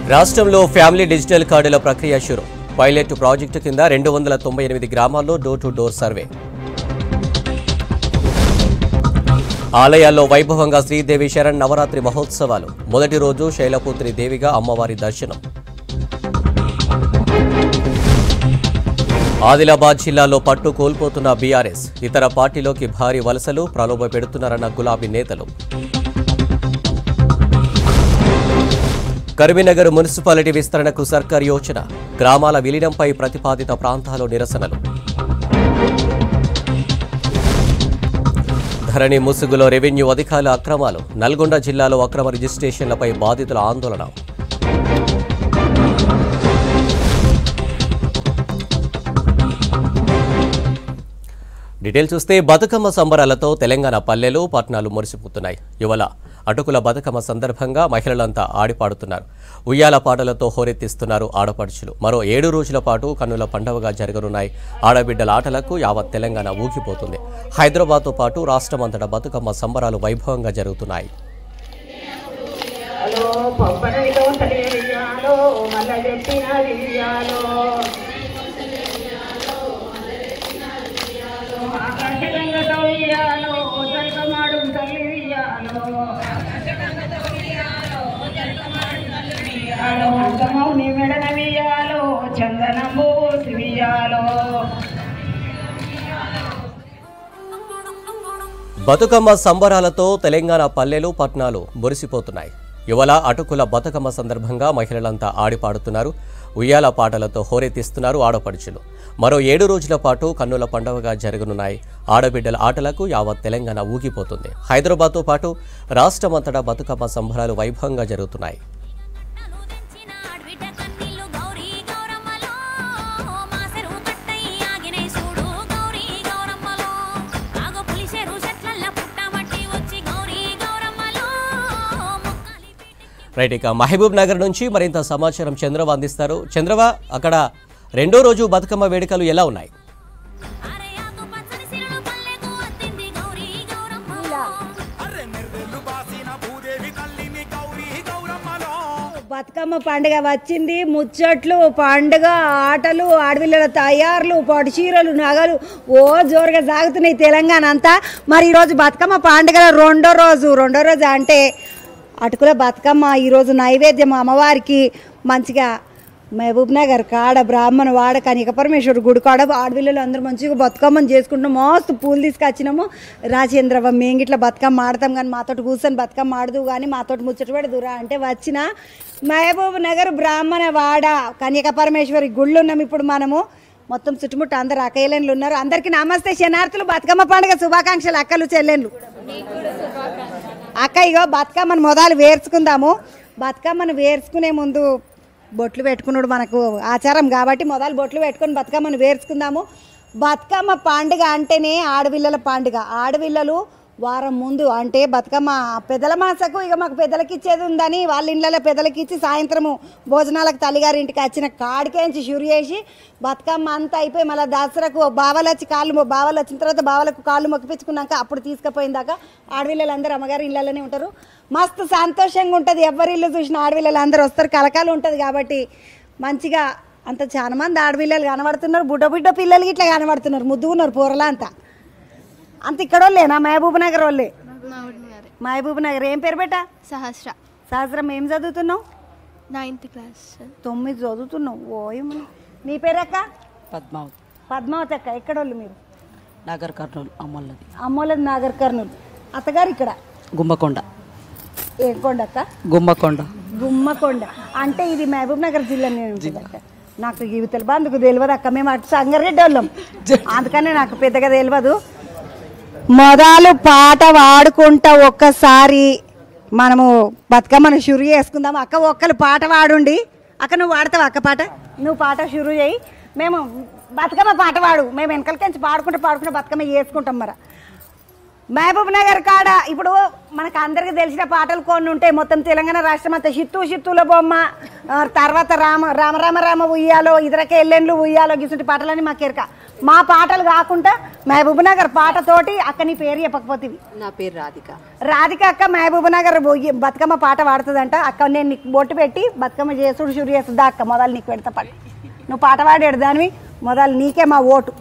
రాష్ట్రంలో family digital కార్డుల ప్రక్రియ షురు పైలట్ ప్రాజెక్టు కింద రెండు వందల తొంభై ఎనిమిది గ్రామాల్లో డోర్ టు డోర్ సర్వే ఆలయాల్లో వైభవంగా శ్రీదేవి శరణ్ నవరాత్రి మహోత్సవాలు మొదటి రోజు శైలపుత్రి దేవిగా అమ్మవారి దర్శనం ఆదిలాబాద్ జిల్లాలో పట్టు కోల్పోతున్న బీఆర్ఎస్ ఇతర పార్టీలోకి భారీ వలసలు ప్రలోభ పెడుతున్నారన్న గులాబీ నేతలు కరీంనగర్ మున్సిపాలిటీ విస్తరణకు సర్కార్ యోచన గ్రామాల విలీనంపై ప్రతిపాదిత ప్రాంతాల్లో నిరసనలు ధరణి ముసుగులో రెవెన్యూ అధికారుల అక్రమాలు నల్గొండ జిల్లాలో అక్రమ రిజిస్ట్రేషన్లపై బాధితుల ఆందోళన డీటెయిల్ చూస్తే బతుకమ్మ సంబరాలతో తెలంగాణ పల్లెలు పట్టణాలు మురిసిపోతున్నాయి యువల అటుకుల బతుకమ్మ సందర్భంగా మహిళలంతా ఆడిపాడుతున్నారు ఉయ్యాల పాటలతో హోరెత్తిస్తున్నారు ఆడపడుచులు మరో ఏడు రోజుల పాటు కన్నుల పండవగా జరగనున్నాయి ఆడబిడ్డల ఆటలకు యావత్ తెలంగాణ ఊగిపోతుంది హైదరాబాద్తో పాటు రాష్ట్రమంతటా బతుకమ్మ సంబరాలు వైభవంగా జరుగుతున్నాయి హలో పప్పనడితో తెలియాలో మళ్ళా చెప్పిన వియాలో ఆకాశగంగతో వియాలో జల్కమాడు తల్లి వియాలో అంతమౌని మెడన వియాలో చందనము వియాలో బతుకమ్మ సంబరాలతో తెలంగాణ పల్లెలు పట్టణాలు మురిసిపోతున్నాయి యువల అటుకుల బతుకమ్మ సందర్భంగా మహిళలంతా ఆడిపాడుతున్నారు ఉయ్యాల పాటలతో హోరెత్తిస్తున్నారు ఆడపడుచులు మరో ఏడు రోజుల పాటు కన్నుల పండవగా జరగనున్నాయి ఆడబిడ్డల ఆటలకు యావత్ తెలంగాణ ఊగిపోతుంది హైదరాబాద్తో పాటు రాష్ట్రమంతటా బతుకమ్మ సంబరాలు వైభవంగా జరుగుతున్నాయి నన్ను తెచ్చిన ఆడబిడ్డ కన్నీళ్ళు గౌరీ గౌరమ్మలో మాసెరు కట్టై ఆగినై చూడు గౌరీ గౌరమ్మలో ఆగో పులిసెరు చెట్లల్ల పుట్టమట్టి వచ్చి గౌరీ గౌరమ్మలో ముక్కాలి పీటికి రైట్ ఇక మహబూబ్ నగర్ నుంచి మరింత సమాచారం చంద్రవ అందిస్తారు చంద్రవ అక్కడ రెండో రోజు బతుకమ్మ వేడుకలు ఎలా ఉన్నాయి అరే ఆకు పచ్చని సిరులు పల్లెకు అత్తింది గౌరీ గౌరమ్మలో అర్రె నెర్రెలు బాసిన భూదేవి తల్లిని గౌరీ గౌరమ్మలో బతుకమ్మ పండుగ వచ్చింది ముచ్చట్లు పండుగ ఆటలు ఆడపిల్లల తయారులు పట్టు చీరలు నగలు ఓ జోరుగా సాగుతున్నాయి తెలంగాణ అంతా మరి ఈరోజు బతుకమ్మ పండుగ రెండో రోజు రెండో రోజు అంటే అటుకుల బతుకమ్మ ఈరోజు నైవేద్యం అమ్మవారికి మంచిగా మహబూబ్ నగర్ కాడ బ్రాహ్మణ వాడ కనిక పరమేశ్వర గుడి కాడ ఆడపిల్లలు అందరూ మంచిగా బతుకమ్మని చేసుకుంటున్నాం మస్తు పూలు తీసుకొచ్చినాము రాజేంద్రవ మేము గిట్ల బతుకమ్మ ఆడతాం కానీ మాతోటి కూర్చొని బతుకమ్మ ఆడదు కానీ మాతోటి ముచ్చట పెడదురా అంటే వచ్చిన మహబూబ్ నగర్ బ్రాహ్మణ వాడ కన్యక పరమేశ్వరి గుళ్ళు ఉన్నాం ఇప్పుడు మనము మొత్తం చుట్టుముట్టు అందరు అక్కయ్యలు ఉన్నారు అందరికీ నమస్తే శనార్థులు బతుకమ్మ పండుగ శుభాకాంక్షలు అక్కలు చెల్లెళ్ళు అక్క ఇగో బతుకమ్మను మొదలు వేర్చుకుందాము బతుకమ్మను వేర్చుకునే ముందు బొట్లు పెట్టుకున్నాడు మనకు ఆచారం కాబట్టి మొదలు బొట్లు పెట్టుకొని బతుకమ్మను వేర్చుకుందాము బతుకమ్మ పండుగ అంటేనే ఆడపిల్లల పండుగ ఆడపిల్లలు వారం ముందు అంటే బతుకమ్మ పెద్దల మాసకు ఇక మాకు పెద్దలకి ఇచ్చేది ఉందని వాళ్ళ ఇళ్ళలో పెద్దలకి ఇచ్చి సాయంత్రము భోజనాలకు తల్లిగారింటికి వచ్చిన కాడికేంచి షురు చేసి బతుకమ్మ అంతా అయిపోయి మళ్ళీ దసరాకు బావలు వచ్చి కాళ్ళు మొ- బావలు వచ్చిన తర్వాత బావలకు కాళ్ళు మొక్కిపించుకున్నాక అప్పుడు తీసుకుపోయిందాక ఆడపిల్లలు అందరూ అమ్మగారి ఇళ్ళలోనే ఉంటారు మస్తు సంతోషంగా ఉంటుంది ఎవరి ఇల్లు చూసిన ఆడపిల్లలు అందరూ వస్తారు కలకాలు ఉంటుంది కాబట్టి మంచిగా అంత చాలా మంది ఆడపిల్లలు కనబడుతున్నారు బుడ్డ బుడ్డ పిల్లలు ఇట్లా కనబడుతున్నారు ముద్దుగున్నారు పూరలా అంతా అంత ఇక్కడ వాళ్ళేనా మహబూబ్ నగర్ వాళ్ళే మహబూబ్ నగర్ ఏం పేరు బెట్ట సహస్ర శాస్త్రం ఏం చదువుతున్నావు నైన్త్ క్లాస్ తొమ్మిది చదువుతున్నావు ఓయమ్మ నీ పేరక్క పద్మావతి పద్మావతి అక్క ఎక్కడ వాళ్ళు మీరు నగర్ కర్నూలు అమ్మలది అమ్మోళ్ళది నాగర్ కర్నూలు అత్తగారు ఇక్కడ గుమ్మకొండ ఏం కొండ అక్క గుమ్మకొండ గుమ్మకొండ అంటే ఇది మహబూబ్ నగర్ జిల్లా నేను ఉంటుందక్క నాకు ఇవి తెలియదు అందుకు తెలియదు అక్క మేము అటు సంగారెడ్డి వాళ్ళం అందుకనే నాకు పెద్దగా తెలియదు మొదలు పాట వాడుకుంటా ఒక్కసారి మనము బతుకమ్మను షురు చేసుకుందాం అక్క ఒక్కరు పాట వాడుండి అక్క నువ్వు వాడతావు అక్క పాట నువ్వు పాట షురు చేయి మేము బతుకమ్మ పాట పాడు మేము వెనకలకించి పాడుకుంటూ పాడుకుంటూ బతుకమ్మ చేసుకుంటాం మరి మహబూబ్ నగర్ కాడ ఇప్పుడు మనకు అందరికీ తెలిసిన పాటలు కొన్ని ఉంటాయి మొత్తం తెలంగాణ రాష్ట్రం అంతా చిత్తూ చిత్తూల బొమ్మ ఆ, తర్వాత రామ రామ రామ రామ ఉయ్యాలో ఇతరకే ఎల్లెండ్లు ఉయ్యాలో గిసుంటి పాటలని మాకు ఎరక మా పాటలు కాకుండా మహబూబ్నగర్ పాటతోటి అక్క నీ పేరు చెప్పకపోతివి నా పేరు రాధిక రాధిక అక్క మహబూబ్నగర్ పోయి బతుకమ్మ పాట పాడుతుందంట అక్క నేను నీకు బొట్టు పెట్టి బతుకమ్మ చేసుడు షురు చేస్తుందా అక్క మొదలు నీకు పెడతా పాట నువ్వు పాట పాడాడు దానివి మొదలు నీకే మా ఓటు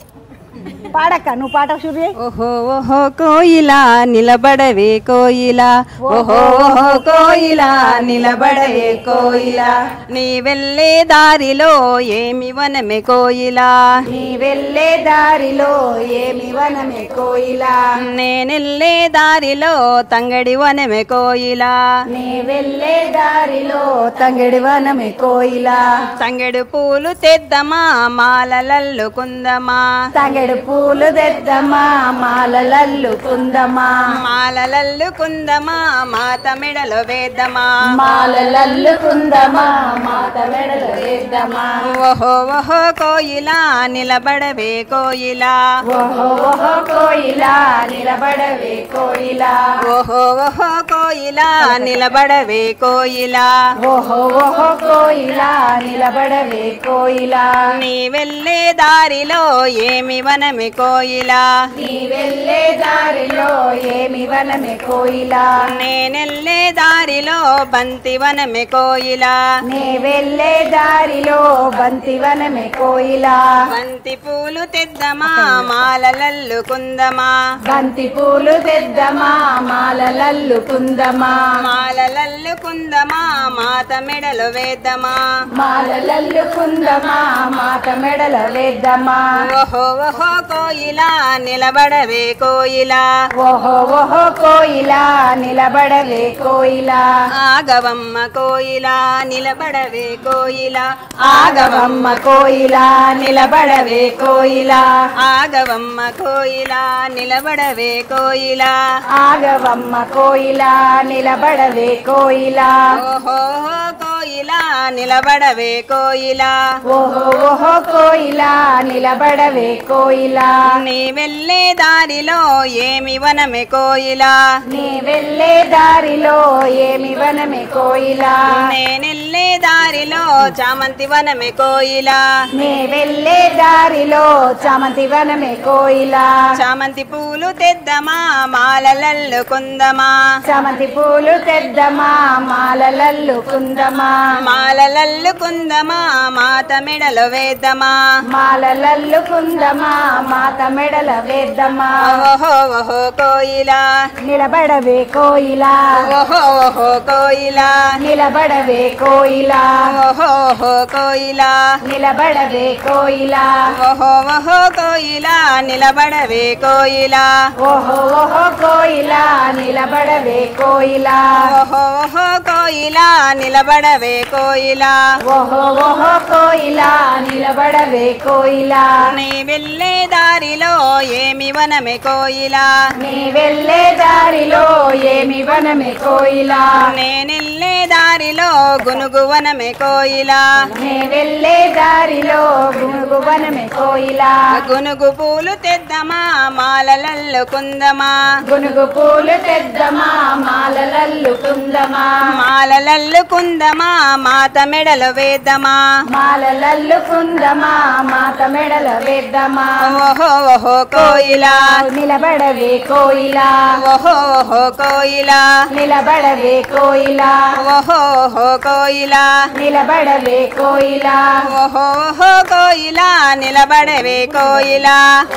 పాడక్క నువ్వు పాట షురు చేయి ఓహో ఓహో కోయిలా నిలబడవే కోయిలా ఓహో ఓహో కోయిలా నిలబడవే కోయిలా నీ వెళ్ళే దారిలో ఏమి వనమే కోయిలా నీ వెళ్ళే దారిలో ఏమి వనమే కోయిలా నేనెళ్ళే దారిలో తంగడి వనమే కోయిలా నీ వెళ్ళే దారిలో తంగడి వనమే కోయిలా తంగెడు పూలు తెద్దమా మాలలల్లు కుందమా తంగడి పూలు తెద్దమా మాలలల్లు కుందమా మాలలల్లు కుందమా మాత మెడలో వేద్దమా మాలలల్లు కుందమా మాత మెడలు వేద్దమా ఓహో ఓహో కోయిలా నిలబడవే కోయిలా ఓహో ఓహో కోయిలా నిలబడవే కోయిలా ఓహో ఓహో కోయిలా నిలబడవే కోయిలా ఓహో ఓహో కోయిలా నిలబడవే కోయిలా నీ వెళ్ళే దారిలో ఏమి వనమి కోయిలా నీ వెళ్ళే దారిలో ఏమి వనమే కోయిలా నేనెళ్ళే దారిలో బంతి వనమి కోయిలా నే వెళ్ళే దారిలో బంతి వనమే కోయిలా బంతి పూలు తెద్దమా మాలలల్లు కుందమా బంతి పూలు తెద్దమా మాలలల్లు కుందమా మాలలల్లు కుందమా మాత మెడలు వేద్దమా మాలలల్లు కుందమా మాత మెడల వేద్దమా ఓహో ఓహో కోయిలా నిలబడవే కోయిలా ఓహో ఓహో కోయిలా నిలబడవే కోయిలా ఆగవమ్మ కోయిలా నిలబడవే కోయిలా ఆగవమ్మ కోయిలా నిలబడవే కోయిలా ఆగవమ్మ కోయిలా నిలబడవే కోయిలా ఆగవమ్మ కోయిలా నిలబడవే కోయిలా ఓహో కోయిలా నిలబడవే కోయిలా ఓహో ఓహో కోయిలా నిలబడవే కోయిలా నీ వెళ్ళే దారిలో ఏమి వనమే కోయిలా నీ వెళ్ళే దారిలో ఏమి వనమే కోయిలా నేనెళ్ళే దారిలో చామంతి వనమే కోయిలా నీ వెళ్ళే దారిలో చామంతి వనమే కోయిలా చామంతి పూలు తెద్దమా మాలలల్లు కుందమా చామంతి పూలు తెద్దమా మాలలల్లు కుందమా మాలలల్లు కుందమా మాత మెడలో వేద్దమా మాలలల్లు కుందమా మాత మెడల వేద్దమా ఓహో ఓహో కోయిలా నిలబడవే కోయిలా ఓహో ఓహో కోయిలా నిలబడవే కోయిలా ఓహో ఓహో కోయిలా నిలబడవే కోయిలా ఓహో ఓహో కోయిలా నిలబడవే కోయిలా ఓహో ఓహో కోయిలా నిలబడవే కోయిలా ఓహో ఓహో కోయిలా నిలబడవే కోయిలా ఓహో ఓహో కోయిలా నిలబడవే కోయిలా నీ వెళ్ళే దారిలో ఏమి వనమే కోయిలా నీ వెళ్ళే దారిలో ఏమి వనమే కోయిలా నేనెళ్ళే దారిలో గునుగు వనమే కోయిలా నీ వెళ్ళే దారిలో గునుగు వనమే కోయిలా గునుగు పూలు తెద్దమా మాలలల్లు కుందమా గునుగు పూలు తెద్దమా మాలలల్లు కుందమా మాలలల్లు కుందమా మాత మెడలు వేద్దమా మాలలల్లు కుందమా మాత మెడల వేద్దమా ఓహో ఓహో కోయిలా నిలబడవే కోయిలా ఓహో ఓహో కోయిలా నిలబడవే కోయిలా ఓహో ఓహో కోయిలా నిలబడవే కోయిలా ఓహో ఓహో కోయిలా నిలబడవే కోయిలా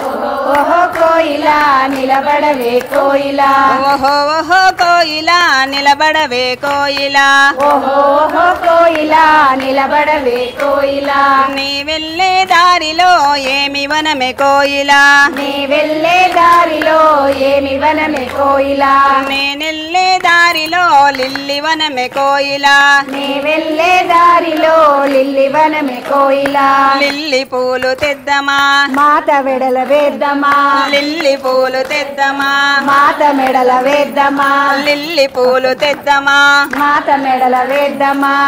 ఓహో కోయిలా నిలబడవే కోయిలా ఓహో ఓహో కోయిలా నిలబడవే కోయిలా ఓహో ఓహో కోయిలా నిలబడవే కోయిలా నీ వెళ్ళే దారిలో ఏమి వనమే కోయిలా నీ వెళ్ళే దారిలో ఏమి వనమే కోయిలా నేనెళ్ళే దారిలో లిల్లి వనమే కోయిలా నీ వెళ్ళే దారిలో లిల్లి వనమే కోయిలా లిల్లి పూలు తెద్దమా మాత వెడల వేద్దమా లిల్లి పూలు తెద్దమా మాత మెడల వేద్దమా లిల్లి పూలు తెద్దమా మాత మెడల వేద్దమా ఓహో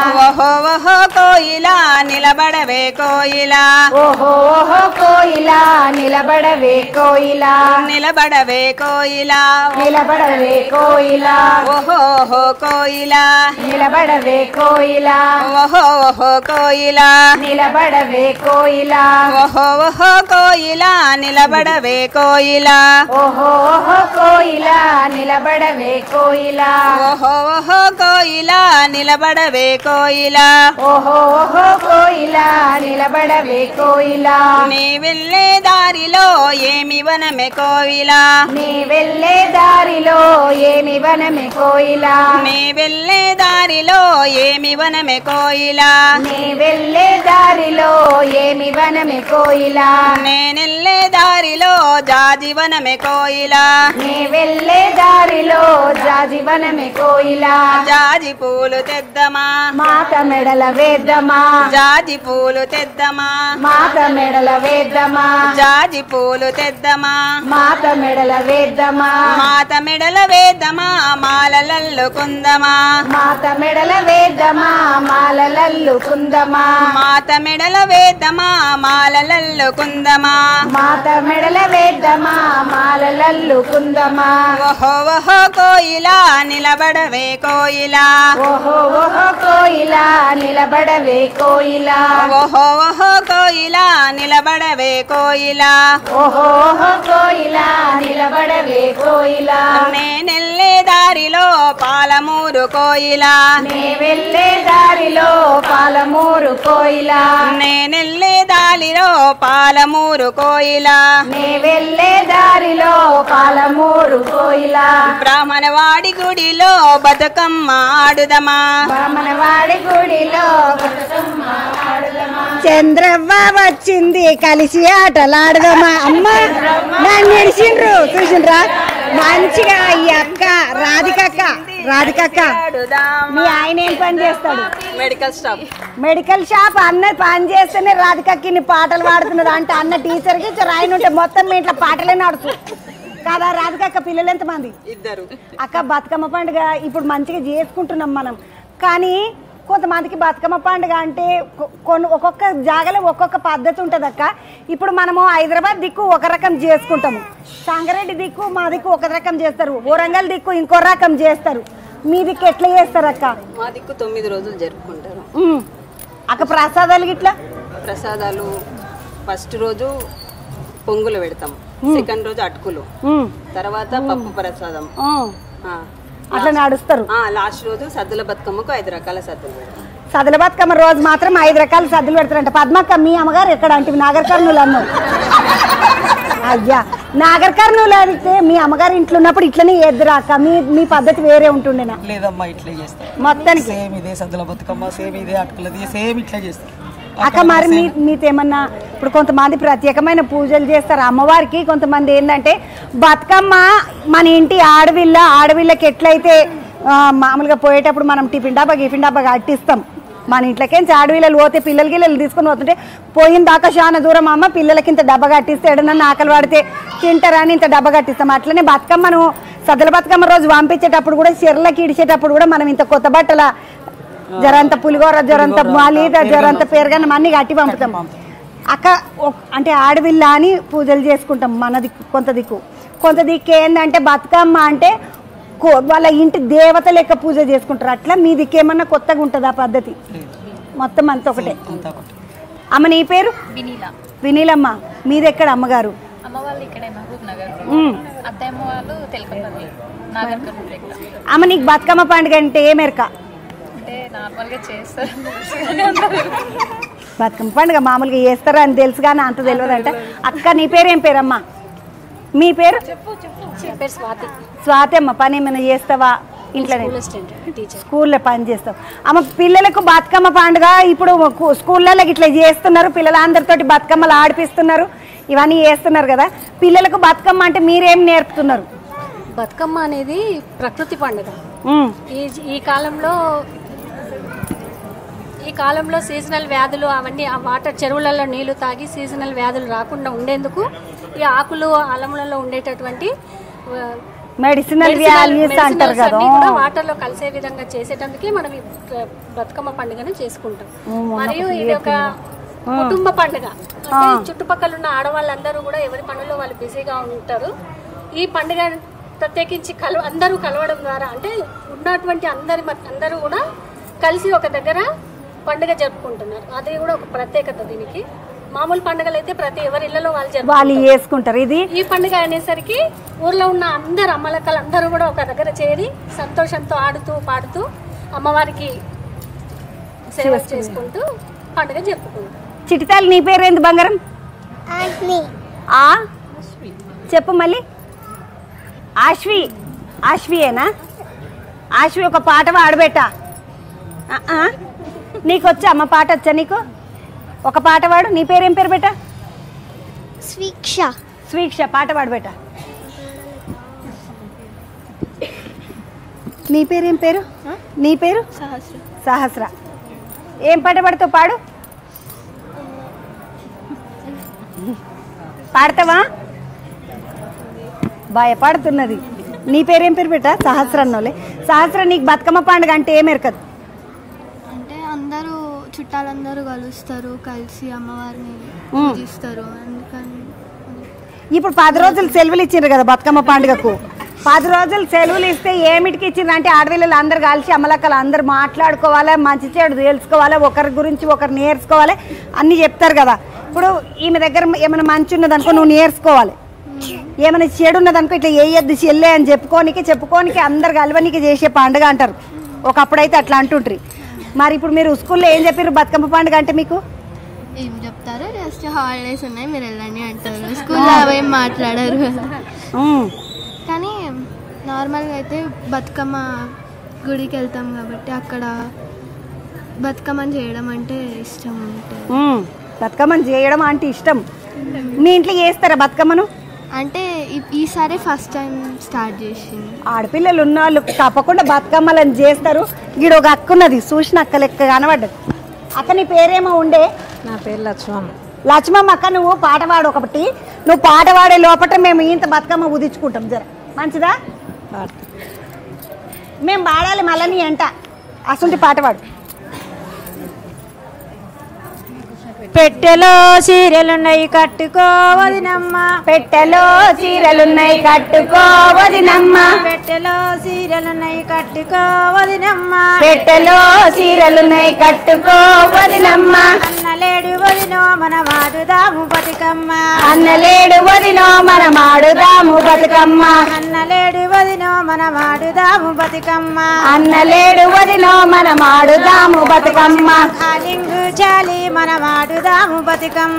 ఓహో ఓహో కోయిలా నిలబడవే కోయిలా ఓహో ఓహో కోయిలా నిలబడవే కోయిలా నిలబడవే కోయిలా నిలబడవే కోయిలా ఓహో ఓహో కోయిలా నిలబడవే కోయిలా ఓహో ఓహో కోయిలా నిలబడవే కోయిలా ఓహో ఓహో కోయిలా నిలబడవే కోయిలా ఓహో ఓహో కోయిలా నిలబడవే కోయిలా ఓహో ఓహో కోయిలా నిలబడవే కోయిలా ఓహో ఓహో కోయిలా నిలబడవే కోయిలా నీ వెళ్ళే దారిలో ఏమి వనమే కోయిలా నీ వెళ్ళే దారిలో ఏమి వనమే కోయిలా నీ వెళ్ళే దారిలో ఏమి వనమే కోయిలా నీ వెళ్ళే దారిలో ఏమి వనమే కోయిలా నేనెళ్ళే దారిలో జాజి వనమే కోయిలా నీ వెళ్ళే దారిలో జాజి వనమే కోయిలా జాజి పూలు తెద్దమా మాత మెడల వేద్దమా జాజి పూలు తెద్దమా మాత మెడల వేద్దమా జాజి పూలు తెద్దమా మాత మెడల వేద్దమా మాత మెడల వేద్దమా మాలలల్లు కుందమా మాత మెడల వేద్దమా మాలలల్లు కుందమా మాత మెడల వేద్దమా మాలలల్లు కుందమా మాత మెడల వేద్దమా మాలలల్లు కుందమా ఓహో ఓహో కోయిలా నిలబడవే కోయిలా ఓహో ఓహో కోయిలా నిలబడవే కోయిలా ఓహో ఓహో కోయిలా నిలబడవే కోయిలా ఓహో ఓహో కోయిలా నిలబడవే కోయిలా నేనెళ్ళే దారిలో పాలమూరు కోయిలా నే వెళ్ళే దారిలో పాలమూరు కోయిలా నేనెళ్ళే దారిలో పాలమూరు కోయిలా నే వెళ్ళే దారిలో పాలమూరు కోయిలా బ్రాహ్మణవాడి గుడిలో బతుకమ్మ ఆడుదమా బ్రాహ్మణవాడి గుడిలో చంద్రవ్వ వచ్చింది కలిసి ఆటలాడదామా అమ్మ నన్ను నిడిచిండ్రు చూసిండ్రా మంచిగా ఈ అక్క రాధికక్క రాధికక్క ఆడుదాం మీ ఆయన ఏం పని చేస్తాడు మెడికల్ స్టాఫ్ మెడికల్ షాప్ అన్న పని చేస్తేనే రాధికక్కి ఇన్ని పాటలు పాడుతున్నది అంటే అన్న టీచర్కి ఆయన ఉంటే మొత్తం మీ ఇంట్లో పాటలే నడుచు కాదా రాధికక్క పిల్లలు ఎంతమంది ఇద్దరు అక్క బతుకమ్మ పండుగ ఇప్పుడు మంచిగా చేసుకుంటున్నాం మనం కానీ కొంతమందికి బతుకమ్మ పండుగ అంటే కొ- కొన్ని ఒక్కొక్క జాగాలో ఒక్కొక్క పద్ధతి ఉంటుంది అక్క ఇప్పుడు మనము హైదరాబాద్ దిక్కు ఒక రకం చేసుకుంటాము సంగారెడ్డి దిక్కు మా దిక్కు ఒక రకం చేస్తారు వరంగల్ దిక్కు ఇంకో రకం చేస్తారు మీ దిక్కు ఎట్లా చేస్తారు అక్క మా దిక్కు తొమ్మిది రోజులు జరుపుకుంటారు ఉమ్. అక్క ప్రసాదాలు గిట్లా ప్రసాదాలు ఫస్ట్ రోజు పొంగులు పెడతాం సెకండ్ రోజు అటుకులు ఉమ్. తర్వాత పప్పు ప్రసాదం ఉమ్. ఆ. అట్లా నడుస్తారు ఆ, లాస్ట్ రోజు సద్దుల బతుకమ్మకు ఐదు రకాల సద్దులు పెడతాం సదుల బతుకమ్మ రోజు మాత్రం ఐదు రకాల సద్దులు పెడతారంట పద్మక్క మీ అమ్మగారు ఎక్కడ అంటే నాగర్ కర్నూలు అన్నావు అయ్యా నాగర్ కర్నూలు అయితే మీ అమ్మగారు ఇంట్లో ఉన్నప్పుడు ఇట్లనే ఎదురాక మీ మీ పద్ధతి వేరే ఉంటుండేనా లేదమ్మా ఇట్లే చేస్తాం మొత్తానికి సేమ్ ఇదే సద్దుల బతుకమ్మ సేమ్ ఇదే అటుకులది సేమ్ ఇట్లే చేస్తాం అక్క మరి మీ మీతేమన్నా ఇప్పుడు కొంతమంది ప్రత్యేకమైన పూజలు చేస్తారు అమ్మవారికి కొంతమంది ఏంటంటే బతుకమ్మ మన ఇంటి ఆడవిల్ల ఆడవిల్లకి ఎట్లయితే ఆ, మామూలుగా పోయేటప్పుడు మనం టిఫిన్ డబ్బా గిఫిన్ డబ్బా కట్టిస్తాం మన ఇంట్లోకేంచి ఆడవిల్లలు పోతే పిల్లలకి గిల్లలు తీసుకొని పోతుంటే పోయిన దాకా చాలా దూరం అమ్మ పిల్లలకి ఇంత డబ్బా కట్టిస్తే ఎడనన్నా ఆకలి పడితే తింటారని ఇంత డబ్బా కట్టిస్తాం అట్లనే బతుకమ్మను సదల బతుకమ్మ రోజు పంపించేటప్పుడు కూడా చెర్లకి ఇడిచేటప్పుడు కూడా మనం ఇంత కొత్త బట్టల జరంత పులిగోర జరంత మాలీద జరంత పెరగన్నం అన్ని కట్టి పంపుతాం అక్క ఒక్- అంటే ఆడవిల్ల అని పూజలు చేసుకుంటాం మన దిక్కు కొంత దిక్కు కొంత దిక్కు ఏంటంటే బతుకమ్మ అంటే కో- వాళ్ళ ఇంటి దేవత లెక్క పూజ చేసుకుంటారు అట్లా మీ దిక్కు ఏమన్నా కొత్తగా ఉంటుంది ఆ పద్ధతి మొత్తం అంత ఒకటే అంతా ఒకటి అమ్మ నీ పేరు వినీల వినీలమ్మ మీది ఎక్కడ అమ్మగారు అమ్మ వాళ్ళు ఇక్కడే మహబూబ్ నగర్ ఉమ్. అత్తమ్మ వాళ్ళు తెలకపల్లి నాగర్ కర్నూలు దగ్గర అమ్మ నీకు బతుకమ్మ పండుగ అంటే ఏ మెరక అంటే నార్మల్గా చేస్తారు తెలుసు కానీ అంత బతుకమ్మ పండుగ మామూలుగా చేస్తారా అని తెలుసు కానీ అంత తెలియదు అంట అక్క నీ పేరు ఏం పేరమ్మా మీ పేరు పేరు స్వాతి స్వాతి అమ్మ పని ఏమైనా చేస్తావా ఇంట్లోనే అసిస్టెంట్ టీచర్ స్కూల్లో పని చేస్తావు అమ్మ పిల్లలకు బతుకమ్మ పండుగ ఇప్పుడు కు- స్కూళ్ళలో ఇట్లా చేస్తున్నారు పిల్లలందరితోటి బతుకమ్మలు ఆడిపిస్తున్నారు ఇవన్నీ చేస్తున్నారు కదా పిల్లలకు బతుకమ్మ అంటే మీరేం నేర్పుతున్నారు బతుకమ్మ అనేది ప్రకృతి పండుగ ఉమ్, ఈ ఈ కాలంలో ఈ కాలంలో సీజనల్ వ్యాధులు అవన్నీ ఆ వాటర్ చెరువులలో నీళ్లు తాగి సీజనల్ వ్యాధులు రాకుండా ఉండేందుకు ఈ ఆకులు అలములలో ఉండేటటువంటి ఆ, మెడిసినల్ Medicinal- వాల్యూస్ medicinals అంటారు కదా అన్నీ కూడా వాటర్ లో కలిసే విధంగా చేసేటందుకే మనం ఈ బ- బతుకమ్మ పండుగను చేసుకుంటాం మరియు ఇది ఒక కుటుంబ పండుగ అంటే చుట్టుపక్కల ఉన్న ఆడవాళ్ళందరూ కూడా ఎవరి పనుల్లో వాళ్ళు బిజీగా ఉంటారు ఈ పండుగ ప్రత్యేకించి కలు అందరూ కలవడం ద్వారా అంటే ఉన్నటువంటి అందరి మ- అందరూ కూడా కలిసి ఒక దగ్గర పండుగ జరుపుకుంటున్నారు అది కూడా ఒక ప్రత్యేకత దీనికి మామూలు పండుగలు అయితే ప్రతి ఎవరి ఇళ్లలో వాళ్ళు వాళ్ళు జరుపుకుంటారు చేసుకుంటారు ఇది ఈ పండుగ అనేసరికి ఊర్లో ఉన్న అందరు అమ్మలక్కలు అందరూ కూడా ఒక దగ్గర చేరి సంతోషంతో ఆడుతూ పాడుతూ అమ్మవారికి సేవ చేసుకుంటూ పండుగ జరుపుకుంటాం చిటితాలు నీ పేరు ఏంది బంగారం ఆ చెప్పు మళ్ళీ ఆశ్వి ఆశ్వియేనా ఆశ్వి ఒక పాట పాడబెట్ట నీకు వచ్చా అమ్మ పాట వచ్చా నీకు ఒక పాట పాడు నీ పేరు ఏం పేరు బెట్ట స్వీక్ష స్వీక్ష పాట పాడబెట్ట నీ పేరు ఏం పేరు నీ పేరు సహస్ర సహస్ర ఏం పాట పాడుతావు పాడు పాడతావా భయపడుతున్నది నీ పేరేం పేరు పెట్టా సహస్ర అన్నోలే సహస్ర నీకు బతుకమ్మ పండుగ అంటే ఏం ఎరకదు అంటే అందరూ చుట్టాలందరూ కలుస్తారు కలిసి అమ్మవారిని మ్మ్. పూజిస్తారు అందుకని ఇప్పుడు పది రోజులు సెలవులు ఇచ్చిండ్రు కదా బతుకమ్మ పండుగకు పది రోజులు సెలవులు ఇస్తే ఏమిటికి ఇచ్చిండ్రు అంటే ఆడపిల్లలు అందరు కలిసి అమ్మలక్కలు అందరు మాట్లాడుకోవాలి మంచి చెడు తెలుసుకోవాలి ఒకరి గురించి ఒకరు నేర్చుకోవాలి అన్నీ చెప్తారు కదా ఇప్పుడు ఈమె దగ్గర ఏమైనా మంచి ఉన్నదనుకో నువ్వు నేర్చుకోవాలి ఏమైనా చెడు ఉన్నదనుకో ఇట్లా వేయద్దు చెల్లే అని చెప్పుకోనికి చెప్పుకోనికి అందరు కలవనికి చేసే పండుగ అంటారు ఒకప్పుడైతే అట్లా అంటుండ్రి మరి ఇప్పుడు మీరు స్కూల్లో ఏం చెప్పారు బతుకమ్మ పండుగ అంటే మీకు ఏం చెప్తారు జస్ట్ హాలిడేస్ ఉన్నాయి మీరు వెళ్ళండి అంటారు స్కూల్లో ఏం మాట్లాడరు ఉమ్. కానీ నార్మల్గా అయితే బతుకమ్మ గుడికి వెళ్తాం కాబట్టి అక్కడ బతుకమ్మని చేయడం అంటే ఇష్టం ఉంటుంది ఉమ్. బతుకమ్మను చేయడం అంటే ఇష్టం మీ ఇంట్లో చేస్తారా బతుకమ్మను అంటే ఈ- ఈసారి ఫస్ట్ టైం స్టార్ట్ చేసింది ఆడపిల్లలు ఉన్న వాళ్ళు తప్పకుండా బతుకమ్మలను చేస్తారు ఈడ ఒక అక్క ఉన్నది చూసిన అక్క లెక్క కనబడ్డది అక్క నీ పేరేమో ఉండే నా పేరు లక్ష్మమ్మ లక్ష్మమ్మ అక్క నువ్వు పాట పాడు ఒకటి నువ్వు పాట పాడే లోపల మేము ఇంత బతుకమ్మ ఉదించుకుంటాం జర మంచిదా మేము పాడాలి మళ్ళీ నీ అంట అసలు పాట పాడు పెట్టెలో చీరలున్నాయి కట్టుకోవదినమ్మ పెట్టెలో చీరలున్నాయి కట్టుకోవదినమ్మ పెట్టెలో చీరలున్నాయి కట్టుకోవదినమ్మ పెట్టెలో చీరలున్నాయి కట్టుకోవదినమ్మ అన్నలేడు వదినో మన వాడుదాము బతుకమ్మ అన్నలేడు వదినో మన మాడుదాము బతుకమ్మ అన్నలేడు వదినో మన వాడుదాము బతుకమ్మ అన్నలేడు వదినో మన మాడుదాము బతుకమ్మ కాలింగు జాలి మన వాడుదాము బతుకమ్మ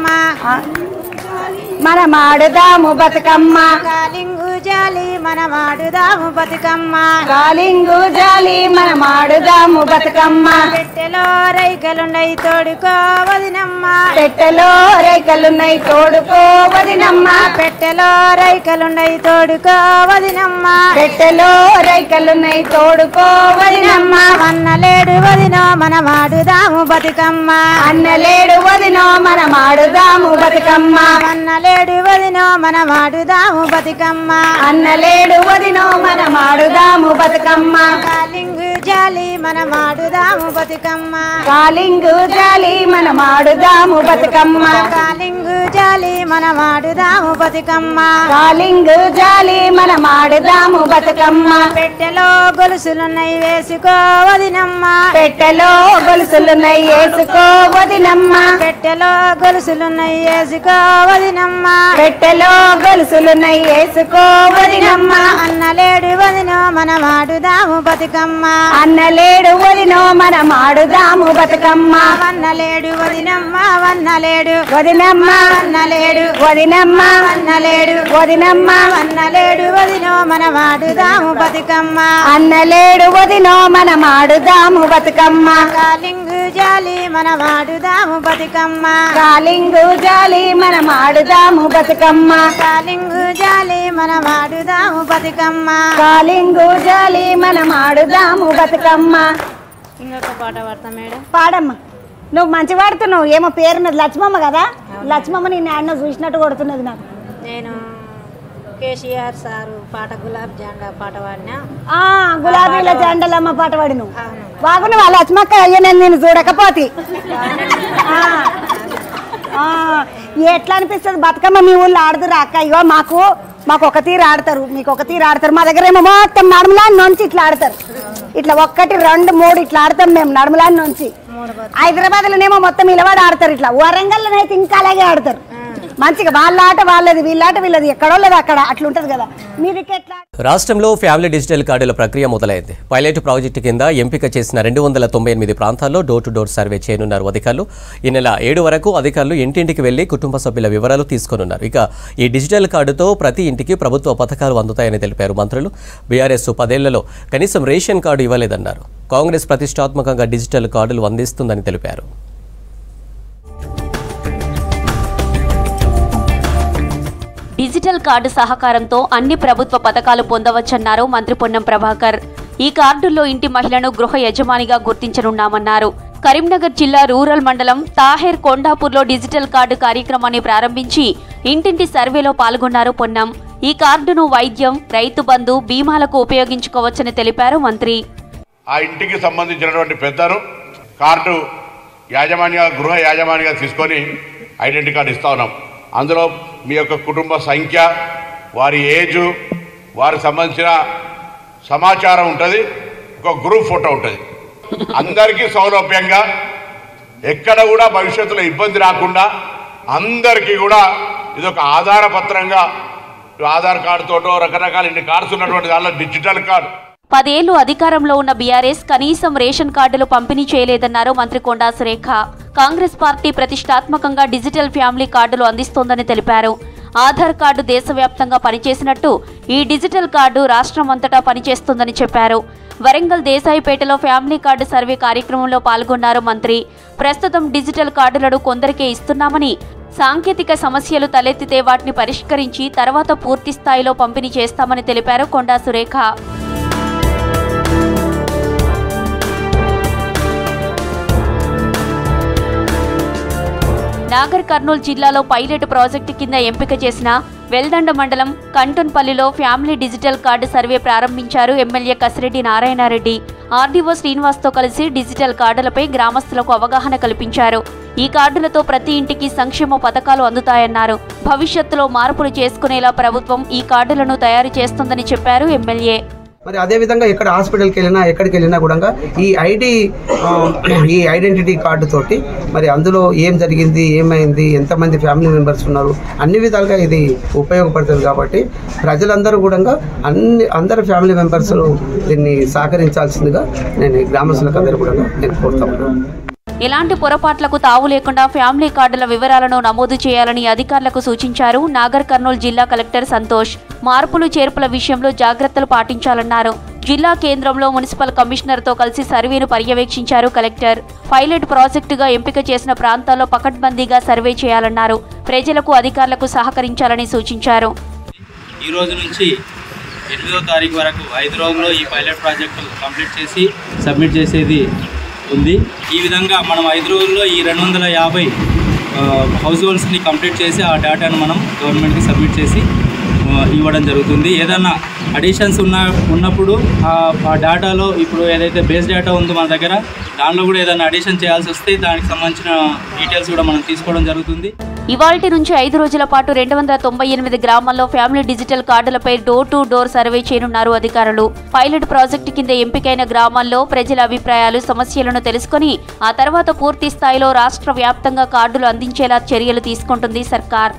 మన మాడుదాము బతుకమ్మ కాలింగు జాలి మన వాడుదాము బతుకమ్మ కాలింగు జాలి మన మాడుదాము బతుకమ్మ పెట్టెలో రైకలున్నాయి తోడుకోవదినమ్మ పెట్టెలో రేఖలున్నాయి తోడుకోవదినమ్మ పెట్టెలో రైకలున్నాయి తోడుకోవదినమ్మ పెట్టెలో రేఖలున్నాయి తోడుకోవదినమ్మ అన్నలేడు వదినో మన వాడుదాము బతుకమ్మ అన్నలేడు వదినో మన మాడుదాము బతుకమ్మ అన్నలేడు వదినో మన వాడుదాము బతుకమ్మ అన్నలేడు వదినో మన మాడుదాము బతుకమ్మ కాలింగు జాలి మన వాడుదాము బతుకమ్మ కాలింగు జాలి మన మాడుదాము బతుకమ్మ కాలింగు జాలి మన వాడుదాము బతుకమ్మ కాలింగు జాలి మన మాడుదాము బతుకమ్మ పెట్టెలో గొలుసులున్నాయి వేసుకోవదినమ్మ పెట్టెలో గొలుసులున్నాయి వేసుకో వదినమ్మ పెట్టెలో గొలుసులున్నాయి వేసుకోవదినమ్మ పెట్టెలో గొలుసులున్నాయి వేసుకో వదినమ్మ అన్నలేడు వదినో మన వాడుదాము బతుకమ్మ అన్నలేడు వదినో మన మాడుదాము బతుకమ్మ వన్నలేడు వదినమ్మ వన్నలేడు వదినమ్మ వన్నలేడు వదినమ్మ వన్నలేడు వదినమ్మ వన్నలేడు వదినో మన వాడుదాము బతుకమ్మ అన్నలేడు వదినో మన మాడుదాము బతుకమ్మ కాలింగు జాలి మన వాడుదాము బతుకమ్మ కాలింగు జాలి మన మాడుదాము బతుకమ్మ కాలింగు జాలి మన వాడుదాము బతుకమ్మ కాలింగు జాలి మన మాడుదాము బతుకమ్మ ఇంకొక పాట పాడతా మేడం పాడమ్మా నువ్వు మంచి పాడుతున్నావు ఏమో పేరున్నది లక్ష్మమ్మ కదా లక్ష్మమ్మ నేను యాడ్నో చూసినట్టు కొడుతున్నది నాకు నేను కేసీఆర్ సారు పాట గులాబ్ జాండా పాట పాడినా ఆ, గులాబీల జెండలమ్మ పాట పాడి నువ్వు బాగున్నావు వాళ్ళ లక్ష్మక్క అయ్యో నేను నేను చూడకపోతే ఆ, ఆ, ఎట్లా అనిపిస్తుంది బతుకమ్మ మీ ఊళ్ళో ఆడుతురు అక్క ఇగో మాకు మాకు ఒక తీరు ఆడతారు మీకు ఒక తీరు ఆడతారు మా దగ్గర ఏమో మొత్తం నడుములాని నుంచి ఇట్లా ఆడతారు ఇట్లా ఒక్కటి రెండు మూడు ఇట్లా ఆడతాం మేము నడుములాని నుంచి హైదరాబాద్లోనేమో మొత్తం ఇలవాడు ఆడతారు ఇట్లా వరంగల్లోనైతే ఇంకా అలాగే ఆడతారు మంచిగా వాళ్ళ ఆట వాళ్ళది వీళ్ళ ఆట వీళ్ళది ఎక్కడో లేదు అక్కడ అట్లుంటది కదా మీదికి ఎట్లా రాష్ట్రంలో ఫ్యామిలీ డిజిటల్ కార్డుల ప్రక్రియ మొదలైంది పైలట్ ప్రాజెక్టు కింద ఎంపిక చేసిన రెండు వందల తొంభై ఎనిమిది ప్రాంతాల్లో డోర్ టు డోర్ సర్వే చేయనున్నారు అధికారులు ఈ నెల ఏడు వరకు అధికారులు ఇంటింటికి వెళ్లి కుటుంబ సభ్యుల వివరాలు తీసుకోనున్నారు ఇక ఈ డిజిటల్ కార్డుతో ప్రతి ఇంటికి ప్రభుత్వ పథకాలు అందుతాయని తెలిపారు మంత్రులు బీఆర్ఎస్ పదేళ్లలో కనీసం రేషన్ కార్డు ఇవ్వలేదన్నారు కాంగ్రెస్ ప్రతిష్టాత్మకంగా డిజిటల్ కార్డులు అందిస్తుందని తెలిపారు డిజిటల్ కార్డు సహకారంతో అన్ని ప్రభుత్వ పథకాలు పొందవచ్చన్నారు మంత్రి పొన్నం ప్రభాకర్ ఈ కార్డుల్లో ఇంటి మహిళను గృహ యజమానిగా గుర్తించనున్నామన్నారు కరీంనగర్ జిల్లా రూరల్ మండలం తాహేర్ కొండాపూర్లో డిజిటల్ కార్డు కార్యక్రమాన్ని ప్రారంభించి ఇంటింటి సర్వేలో పాల్గొన్నారు పొన్నం ఈ కార్డును వైద్యం రైతు బంధు బీమాలకు ఉపయోగించుకోవచ్చని తెలిపారు మంత్రి ఆ ఇంటికి సంబంధించినటువంటి పెద్దను కార్డు యాజమాన్య గృహ యాజమాన్యగా తీసుకొని ఐడెంటిటీ కార్డు ఇస్తా ఉన్నాం అందులో మీ యొక్క కుటుంబ సంఖ్య వారి ఏజు వారికి సంబంధించిన సమాచారం ఉంటుంది ఒక గ్రూప్ ఫోటో ఉంటుంది అందరికీ సౌలభ్యంగా ఎక్కడ కూడా భవిష్యత్తులో ఇబ్బంది రాకుండా అందరికీ కూడా ఇది ఒక ఆధార పత్రంగా ఆధార్ కార్డుతోటో రకరకాల ఇన్ని కార్డ్స్ ఉన్నటువంటి దానిలో డిజిటల్ కార్డు పదేళ్లు అధికారంలో ఉన్న బీఆర్ఎస్ కనీసం రేషన్ కార్డులు పంపిణీ చేయలేదన్నారు మంత్రి కొండా సురేఖ కాంగ్రెస్ పార్టీ ప్రతిష్టాత్మకంగా డిజిటల్ ఫ్యామిలీ కార్డులు అందిస్తోందని తెలిపారు ఆధార్ కార్డు దేశవ్యాప్తంగా పనిచేసినట్టు ఈ డిజిటల్ కార్డు రాష్ట్రమంతటా పనిచేస్తుందని చెప్పారు వరంగల్ దేశాయిపేటలో ఫ్యామిలీ కార్డు సర్వే కార్యక్రమంలో పాల్గొన్నారు మంత్రి ప్రస్తుతం డిజిటల్ కార్డులను కొందరికే ఇస్తున్నామని సాంకేతిక సమస్యలు తలెత్తితే వాటిని పరిష్కరించి తర్వాత పూర్తి స్థాయిలో పంపిణీ చేస్తామని తెలిపారు కొండా సురేఖ నాగర్ కర్నూలు జిల్లాలో పైలట్ ప్రాజెక్టు కింద ఎంపిక చేసిన వెల్దండ మండలం కంటన్పల్లిలో ఫ్యామిలీ డిజిటల్ కార్డు సర్వే ప్రారంభించారు ఎమ్మెల్యే కసిరెడ్డి నారాయణరెడ్డి ఆర్డీఓ శ్రీనివాస్తో కలిసి డిజిటల్ కార్డులపై గ్రామస్తులకు అవగాహన కల్పించారు ఈ కార్డులతో ప్రతి ఇంటికి సంక్షేమ పథకాలు అందుతాయన్నారు భవిష్యత్తులో మార్పులు చేసుకునేలా ప్రభుత్వం ఈ కార్డులను తయారు చేస్తుందని చెప్పారు ఎమ్మెల్యే మరి అదేవిధంగా ఎక్కడ హాస్పిటల్కి వెళ్ళినా ఎక్కడికి వెళ్ళినా కూడా ఈ ఐడి ఆ, ఈ ఐడెంటిటీ కార్డు తోటి మరి అందులో ఏం జరిగింది ఏమైంది ఎంతమంది ఫ్యామిలీ మెంబర్స్ ఉన్నారు అన్ని విధాలుగా ఇది ఉపయోగపడుతుంది కాబట్టి ప్రజలందరూ కూడా అన్ని అందరు ఫ్యామిలీ మెంబర్స్ దీన్ని సహకరించాల్సిందిగా నేను ఈ గ్రామస్తులకు అందరూ కూడా నేను కోరుతా ఉన్నాను ఎలాంటి పొరపాట్లకు తావు లేకుండా ఫ్యామిలీ కార్డుల వివరాలను నమోదు చేయాలని అధికారులకు సూచించారు నాగర్ కర్నూలు జిల్లా కలెక్టర్ సంతోష్ మార్పులు చేర్పుల విషయంలో జాగ్రత్తలు పాటించాలన్నారు జిల్లా కేంద్రంలో మున్సిపల్ కమిషనర్తో కలిసి సర్వేను పర్యవేక్షించారు కలెక్టర్ పైలట్ ప్రాజెక్టుగా ఎంపిక చేసిన ప్రాంతాల్లో పకడ్బందీగా సర్వే చేయాలన్నారు ప్రజలకు అధికారులకు సహకరించాలని సూచించారు ఈ రోజు నుంచి ఎనిమిదో తారీఖు వరకు ఐదు రోజుల్లో ఈ పైలట్ ప్రాజెక్టు కంప్లీట్ చేసి సబ్మిట్ చేసేది ఉంది ఈ విధంగా మనం ఐదు రోజుల్లో ఈ రెండు వందల యాభై హౌస్ హోల్డ్స్ని కంప్లీట్ చేసి ఆ డేటాను మనం గవర్నమెంట్కి సబ్మిట్ చేసి ఆ, ఇవ్వడం జరుగుతుంది ఏదన్నా అడిషన్స్ ఉన్న ఉన్నప్పుడు ఆ ఆ డేటాలో ఇప్పుడు ఏదైతే బేస్ డేటా ఉందో మన దగ్గర దానిలో కూడా ఏదైనా అడిషన్ చేయాల్సి వస్తే దానికి సంబంధించిన డీటెయిల్స్ కూడా మనం తీసుకోవడం జరుగుతుంది ఇవాల్టి నుంచి ఐదు రోజుల పాటు రెండు వందల తొంభై ఎనిమిది గ్రామాల్లో ఫ్యామిలీ డిజిటల్ కార్డులపై డోర్ టు డోర్ సర్వే చేయనున్నారు అధికారులు పైలట్ ప్రాజెక్టు కింద ఎంపికైన గ్రామాల్లో ప్రజల అభిప్రాయాలు సమస్యలను తెలుసుకొని ఆ తర్వాత పూర్తి స్థాయిలో రాష్ట్ర వ్యాప్తంగా కార్డులు అందించేలా చర్యలు తీసుకుంటుంది సర్కార్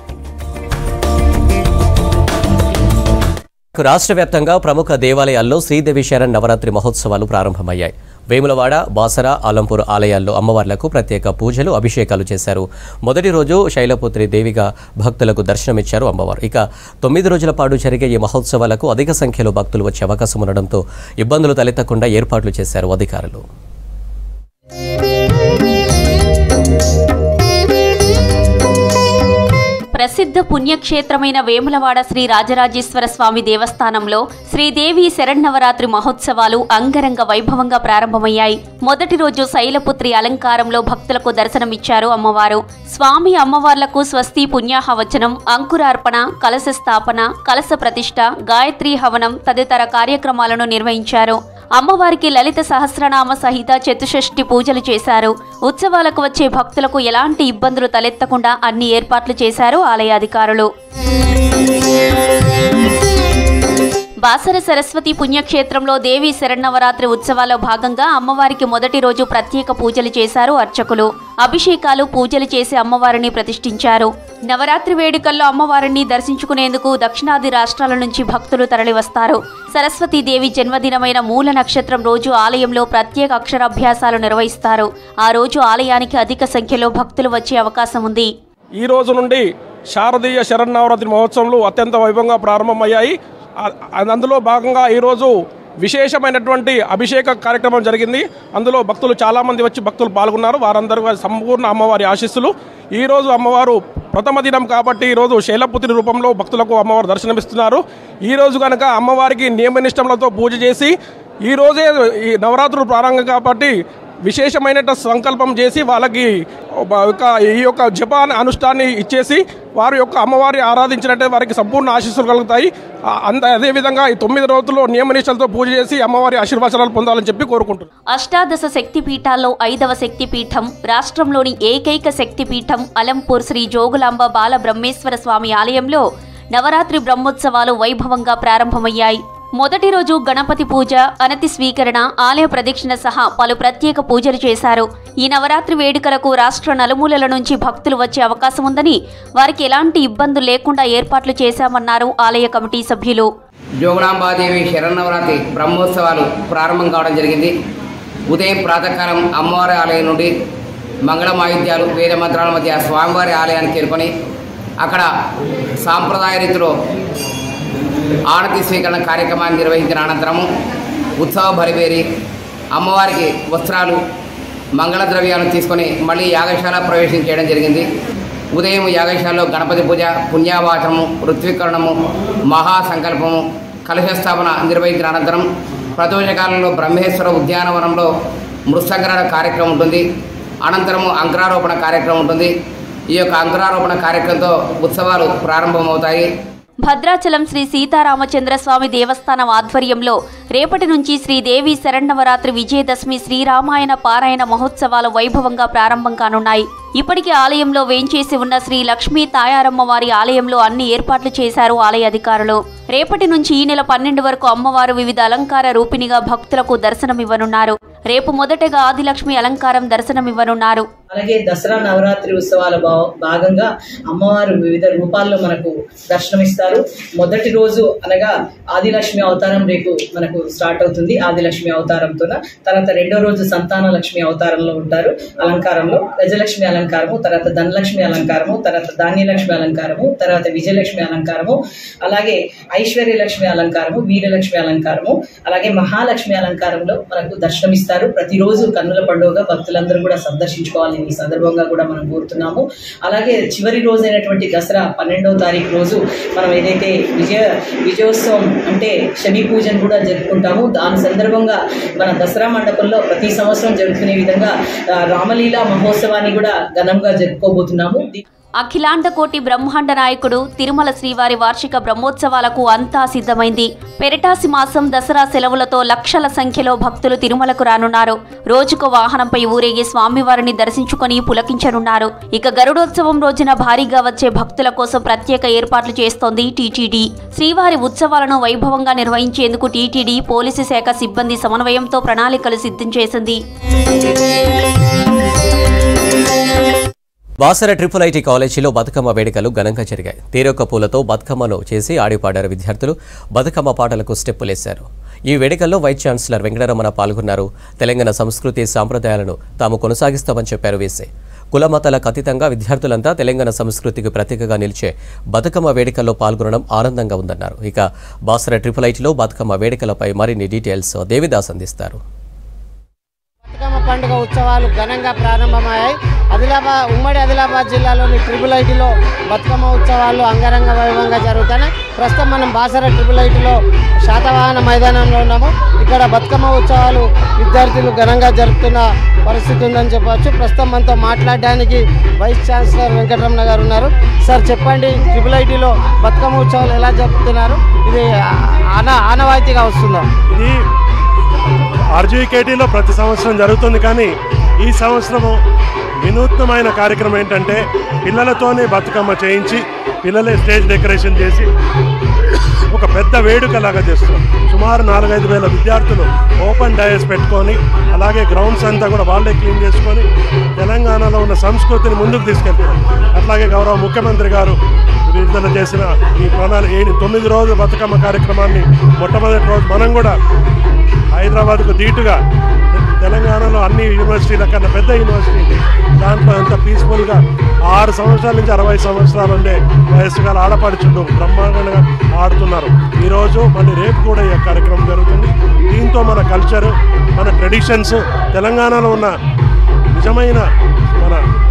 రాష్ట్ర వ్యాప్తంగా ప్రముఖ దేవాలయాల్లో శ్రీదేవి శరణ్ నవరాత్రి మహోత్సవాలు ప్రారంభమయ్యాయి వేములవాడ బాసర ఆలంపూర్ ఆలయాల్లో అమ్మవార్లకు ప్రత్యేక పూజలు అభిషేకాలు చేశారు మొదటి రోజు శైలపుత్రి దేవిగా భక్తులకు దర్శనమిచ్చారు అమ్మవారు ఇక తొమ్మిది రోజుల పాటు జరిగే ఈ మహోత్సవాలకు అధిక సంఖ్యలో భక్తులు వచ్చే అవకాశం ఉండడంతో ఇబ్బందులు తలెత్తకుండా ఏర్పాట్లు చేశారు అధికారులు ప్రసిద్ధ పుణ్యక్షేత్రమైన వేములవాడ శ్రీ రాజరాజేశ్వర స్వామి దేవస్థానంలో శ్రీదేవి శరన్నవరాత్రి మహోత్సవాలు అంగరంగ వైభవంగా ప్రారంభమయ్యాయి మొదటి రోజు శైలపుత్రి అలంకారంలో భక్తులకు దర్శనమిచ్చారు అమ్మవారు స్వామి అమ్మవార్లకు స్వస్తి పుణ్యాహవచనం అంకురార్పణ కలశ స్థాపన కలశ ప్రతిష్ఠ గాయత్రీ హవనం తదితర కార్యక్రమాలను నిర్వహించారు అమ్మవారికి లలిత సహస్రనామ సహిత చతుషష్ఠి పూజలు చేశారు ఉత్సవాలకు వచ్చే భక్తులకు ఎలాంటి ఇబ్బందులు తలెత్తకుండా అన్ని ఏర్పాట్లు చేశారు ఆలయ అధికారులు బాసర సరస్వతి పుణ్యక్షేత్రంలో దేవి శరన్నవరాత్రి ఉత్సవాల్లో భాగంగా అమ్మవారికి మొదటి రోజు ప్రత్యేక పూజలు చేశారు అర్చకులు అభిషేకాలు పూజలు చేసి అమ్మవారిని ప్రతిష్ఠించారు నవరాత్రి వేడుకల్లో అమ్మవారిని దర్శించుకునేందుకు దక్షిణాది రాష్ట్రాల నుంచి భక్తులు తరలివస్తారు సరస్వతీదేవి జన్మదినమైన మూల నక్షత్రం రోజు ఆలయంలో ప్రత్యేక అక్షరాభ్యాసాలు నిర్వహిస్తారు ఆ రోజు ఆలయానికి అధిక సంఖ్యలో భక్తులు వచ్చే అవకాశం ఉంది ఈ రోజు నుండి శారదీయ శరన్నవరాత్రి మహోత్సవాలు అత్యంత వైభవంగా ప్రారంభమయ్యాయి ఆ- అందులో భాగంగా ఈరోజు విశేషమైనటువంటి అభిషేక కార్యక్రమం జరిగింది అందులో భక్తులు చాలామంది వచ్చి భక్తులు పాల్గొన్నారు వారందరూ కూడా సంపూర్ణ అమ్మవారి ఆశీస్సులు ఈరోజు అమ్మవారు ప్రథమ దినం కాబట్టి ఈరోజు శైలపుత్రి రూపంలో భక్తులకు అమ్మవారు దర్శనమిస్తున్నారు ఈరోజు కనుక అమ్మవారికి నియమనిష్టములతో పూజ చేసి ఈరోజే ఈ నవరాత్రులు ప్రారంభం కాబట్టి విశేషమైన సంకల్పం చేసి వాళ్ళకి ఒక- ఒక ఈ యొక్క జపాన్ అనుష్ఠాన్ని ఇచ్చేసి వారి యొక్క అమ్మవారి ఆరాధించినట్టే వారికి సంపూర్ణ ఆశీస్సులు కలుగుతాయి ఆ- అంత అదేవిధంగా ఈ తొమ్మిది రోజుల్లో నియమనిష్టలతో పూజ చేసి అమ్మవారి ఆశీర్వచనాలు పొందాలని చెప్పి కోరుకుంటున్నాను అష్టాదశ శక్తిపీఠాల్లో ఐదవ శక్తిపీఠం రాష్ట్రంలోని ఏకైక శక్తిపీఠం అలంపూర్ శ్రీ జోగులాంబ బాల బ్రహ్మేశ్వర స్వామి ఆలయంలో నవరాత్రి బ్రహ్మోత్సవాలు వైభవంగా ప్రారంభమయ్యాయి మొదటి రోజు గణపతి పూజ అనతి స్వీకరణ ఆలయ ప్రదక్షిణ సహా పలు ప్రత్యేక పూజలు చేశారు ఈ నవరాత్రి వేడుకలకు రాష్ట్ర నలుమూలల నుంచి భక్తులు వచ్చే అవకాశం ఉందని వారికి ఎలాంటి ఇబ్బందులు లేకుండా ఏర్పాట్లు చేశామన్నారు ఆలయ కమిటీ సభ్యులు జోగులాంబాదేవి శరన్నవరాత్రి బ్రహ్మోత్సవాలు ప్రారంభం కావడం జరిగింది ఉదయం ప్రాతకాలం అమ్మవారి ఆలయం నుండి మంగళమాయుధ్యాలు వేద మంత్రాల మధ్య స్వామివారి ఆలయానికి చేరుకొని అక్కడ సాంప్రదాయ రీతిలో ఆనతి స్వీకరణ కార్యక్రమాన్ని నిర్వహించిన అనంతరము ఉత్సవ భరివేరి అమ్మవారికి వస్త్రాలు మంగళ ద్రవ్యాలను తీసుకొని మళ్ళీ యాగశాల ప్రవేశం చేయడం జరిగింది ఉదయం యాగశాలలో గణపతి పూజ పుణ్యావాచనము ఋత్వీకరణము మహాసంకల్పము కలశస్థాపన నిర్వహించిన అనంతరం ప్రదోషకాలంలో బ్రహ్మేశ్వర ఉద్యానవనంలో మృత్సంగరణ కార్యక్రమం ఉంటుంది అనంతరము అంకురారోపణ కార్యక్రమం ఉంటుంది ఈ యొక్క అంకురారోపణ కార్యక్రమంతో ఉత్సవాలు ప్రారంభమవుతాయి భద్రాచలం శ్రీ సీతారామచంద్ర స్వామి దేవస్థానం ఆధ్వర్యంలో రేపటి నుంచి శ్రీదేవి శరణవరాత్రి విజయదశమి శ్రీరామాయణ పారాయణ మహోత్సవాలు వైభవంగా ప్రారంభం కానున్నాయి ఇప్పటికే ఆలయంలో వేంచేసి ఉన్న శ్రీ లక్ష్మీ తాయారమ్మ వారి ఆలయంలో అన్ని ఏర్పాట్లు చేశారు ఆలయ అధికారులు రేపటి నుంచి ఈ నెల పన్నెండు వరకు అమ్మవారు వివిధ అలంకార రూపిణిగా భక్తులకు దర్శనమివ్వనున్నారు రేపు మొదటగా ఆదిలక్ష్మి అలంకారం దర్శనమివ్వనున్నారు అలాగే దసరా నవరాత్రి ఉత్సవాల భా- భాగంగా అమ్మవారు వివిధ రూపాల్లో మనకు దర్శనమిస్తారు మొదటి రోజు అనగా ఆదిలక్ష్మి అవతారం రేపు మనకు స్టార్ట్ అవుతుంది ఆదిలక్ష్మి అవతారంతో తర్వాత రెండో రోజు సంతాన లక్ష్మి అవతారంలో ఉంటారు అలంకారంలో గజలక్ష్మి అలంకారము తర్వాత ధనలక్ష్మి అలంకారము తర్వాత ధాన్యలక్ష్మి అలంకారము తర్వాత విజయలక్ష్మి అలంకారము అలాగే ఐశ్వర్య లక్ష్మి అలంకారము వీరలక్ష్మి అలంకారము అలాగే మహాలక్ష్మి అలంకారంలో మనకు దర్శనమిస్తారు ప్రతిరోజు కన్నుల పండుగగా భక్తులందరూ కూడా సందర్శించుకోవాలని ఈ సందర్భంగా కూడా మనం కోరుతున్నాము అలాగే చివరి రోజు అయినటువంటి దసరా పన్నెండవ తారీఖు రోజు మనం ఏదైతే విజయ విజయోత్సవం అంటే శని పూజను కూడా జరుపుకుంటాము దాని సందర్భంగా మన దసరా మండపంలో ప్రతి సంవత్సరం జరుపుకునే విధంగా ఆ, రామలీలా మహోత్సవాన్ని కూడా ఘనంగా జరుపుకోబోతున్నాము దీ- అఖిలాండ కోటి బ్రహ్మాండ నాయకుడు తిరుమల శ్రీవారి వార్షిక బ్రహ్మోత్సవాలకు అంతా సిద్ధమైంది పెరటాసి మాసం దసరా సెలవులతో లక్షల సంఖ్యలో భక్తులు తిరుమలకు రానున్నారు రోజుకు వాహనంపై ఊరేగి స్వామివారిని దర్శించుకొని పులకించనున్నారు ఇక గరుడోత్సవం రోజున భారీగా వచ్చే భక్తుల కోసం ప్రత్యేక ఏర్పాట్లు చేస్తోంది టీటీడీ శ్రీవారి ఉత్సవాలను వైభవంగా నిర్వహించేందుకు టీటీడీ పోలీసు శాఖ సిబ్బంది సమన్వయంతో ప్రణాళికలు సిద్ధం చేసింది బాసర ట్రిపుల్ ఐటీ కాలేజీలో బతుకమ్మ వేడుకలు ఘనంగా జరిగాయి తీరొక్క పూలతో బతుకమ్మను చేసి ఆడిపాడారు విద్యార్థులు బతుకమ్మ పాటలకు స్టెప్పులేశారు ఈ వేడుకల్లో వైస్ ఛాన్సలర్ వెంకటరమణ పాల్గొన్నారు తెలంగాణ సంస్కృతి సాంప్రదాయాలను తాము కొనసాగిస్తామని చెప్పారు వీసే కులమతాలకు అతీతంగా విద్యార్థులంతా తెలంగాణ సంస్కృతికి ప్రతీకగా నిలిచే బతుకమ్మ వేడుకల్లో పాల్గొనడం ఆనందంగా ఉందన్నారు ఇక బాసర ట్రిపుల్ ఐటీలో బతుకమ్మ వేడుకలపై మరిన్ని డీటెయిల్స్ దేవిదాస్ అందిస్తారు బతుకమ్మ పండుగ ఉత్సవాలు ఘనంగా ప్రారంభమయ్యాయి ఆదిలాబాద్ ఉమ్మడి ఆదిలాబాద్ జిల్లాలోని ట్రిపుల్ ఐటీలో బతుకమ్మ ఉత్సవాలు అంగరంగ వైభవంగా జరుగుతున్నాయి ప్రస్తుతం మనం బాసర ట్రిపుల్ ఐటీలో శాతవాహన మైదానంలో ఉన్నాము ఇక్కడ బతుకమ్మ ఉత్సవాలు విద్యార్థులు ఘనంగా జరుపుతున్న పరిస్థితి ఉందని చెప్పవచ్చు ప్రస్తుతం మనతో మాట్లాడడానికి వైస్ ఛాన్సలర్ వెంకటరమణ గారు ఉన్నారు సార్ చెప్పండి ట్రిపుల్ ఐటీలో బతుకమ్మ ఉత్సవాలు ఎలా జరుపుతున్నారు ఇది ఆన ఆనవాయితీగా వస్తుందా ఇది ఆర్జీకేటీలో ప్రతి సంవత్సరం జరుగుతుంది కానీ ఈ సంవత్సరము వినూత్నమైన కార్యక్రమం ఏంటంటే పిల్లలతోనే బతుకమ్మ చేయించి పిల్లలే స్టేజ్ డెకరేషన్ చేసి ఒక పెద్ద వేడుకలాగా చేస్తున్నాం సుమారు నాలుగైదు వేల విద్యార్థులు ఓపెన్ డయస్ పెట్టుకొని అలాగే గ్రౌండ్స్ అంతా కూడా వాళ్ళే క్లీన్ చేసుకొని తెలంగాణలో ఉన్న సంస్కృతిని ముందుకు తీసుకెళ్తున్నారు అట్లాగే గౌరవ ముఖ్యమంత్రి గారు విడుదల చేసిన ఈ ప్రణాళిక ఏడు తొమ్మిది రోజుల బతుకమ్మ కార్యక్రమాన్ని మొట్టమొదటి రోజు మనం కూడా హైదరాబాద్కు ధీటుగా తెలంగాణలో అన్ని యూనివర్సిటీల కన్నా పెద్ద యూనివర్సిటీ ఇది దాంట్లో ఎంత పీస్ఫుల్గా ఆరు సంవత్సరాల నుంచి అరవై సంవత్సరాలు ఉండే వయస్సు గల ఆడపడుచుండు బ్రహ్మాండంగా ఆడుతున్నారు ఈరోజు మళ్ళీ రేపు కూడా ఈ కార్యక్రమం జరుగుతుంది దీంతో మన కల్చరు మన ట్రెడిషన్స్ తెలంగాణలో ఉన్న నిజమైన మన